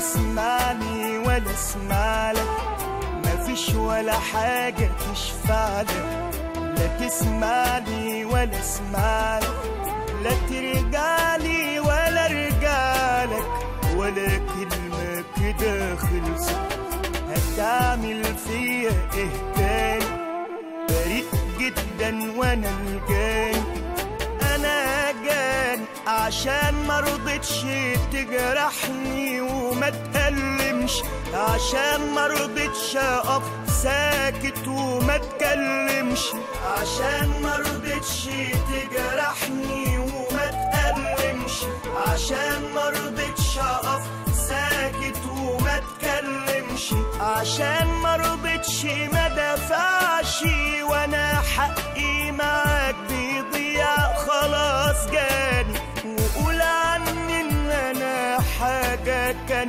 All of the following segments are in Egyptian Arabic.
تسمعني ولا اسمع لك مفيش ولا حاجة تشفع لك لا تسمعني ولا اسمع لك لا ترجعلي ولا ارجعلك ولا كلمة كده خلصت هتعمل فيا ايه تاني بريء جدا وانا الجاني انا جاني عشان مرضتش تجرحني وما تألمش عشان مرضتش اقف ساكت وما تكلمش عشان مرضتش تجرحني وما تألمش عشان مرضتش اقف ساكت وما تكلمش عشان مرضتش ما دفعش وانا حقي معاك بيضيع خلاص جاني وقول عني ان انا حاجة كان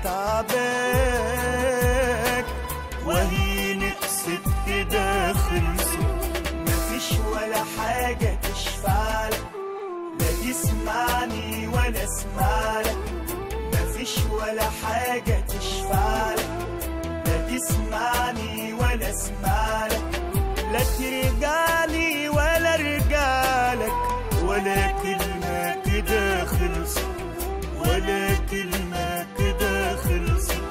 تعباك وهي نقصت كده خلصت مفيش ولا حاجة تشفعلك لا تسمعني ولا اسمعلك مفيش ولا حاجة تشفعلك لا تسمعني ولا اسمعلك لا ترجعلي ولا ارجعلك ولا كلمة كده خلصت ولا كلمة كده خلصت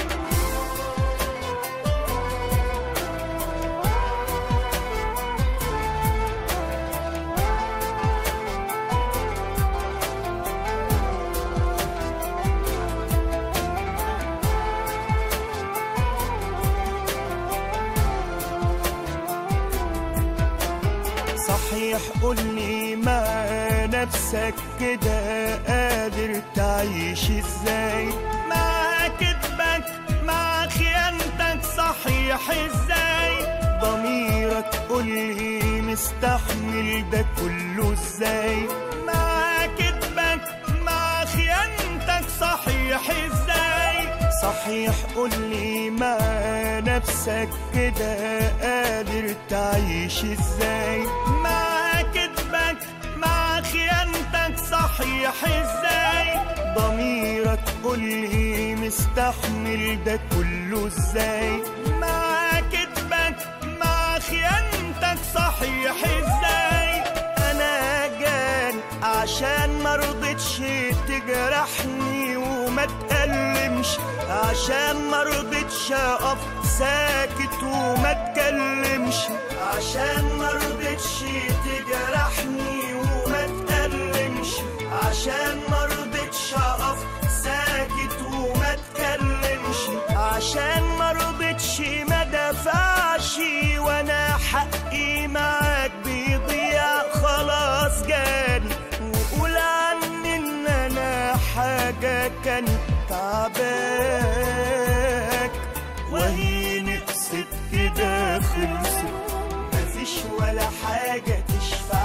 صحيح قولي مع نفسك كده قادر تعيش ازاي مع كذبك مع خيانتك صحيح ازاي ضميرك قولي مستحمل ده كله ازاي مع كذبك مع خيانتك صحيح ازاي صحيح قولي مع نفسك كده قادر تعيش ازاي مع كذبك مع خيانتك صحيح ازاي ضميرك قولي مستحمل ده كله ازاي مع كذبك مع خيانتك صحيح ازاي انا جاني عشان مرضتش تجرحني وما تألمش عشان مرضتش اقف ساكت وما تكلمش عشان مرضتش تجرحني وما تألمش عشان مرضتش اقف ساكت وما تكلمش عشان مرضتش ما دفعش وانا حقي معاك بيضيع خلاص جاني وقول عني ان انا حاجة كانت تعباك وهي نقصت كده خلصت مفيش ولا حاجة تشفع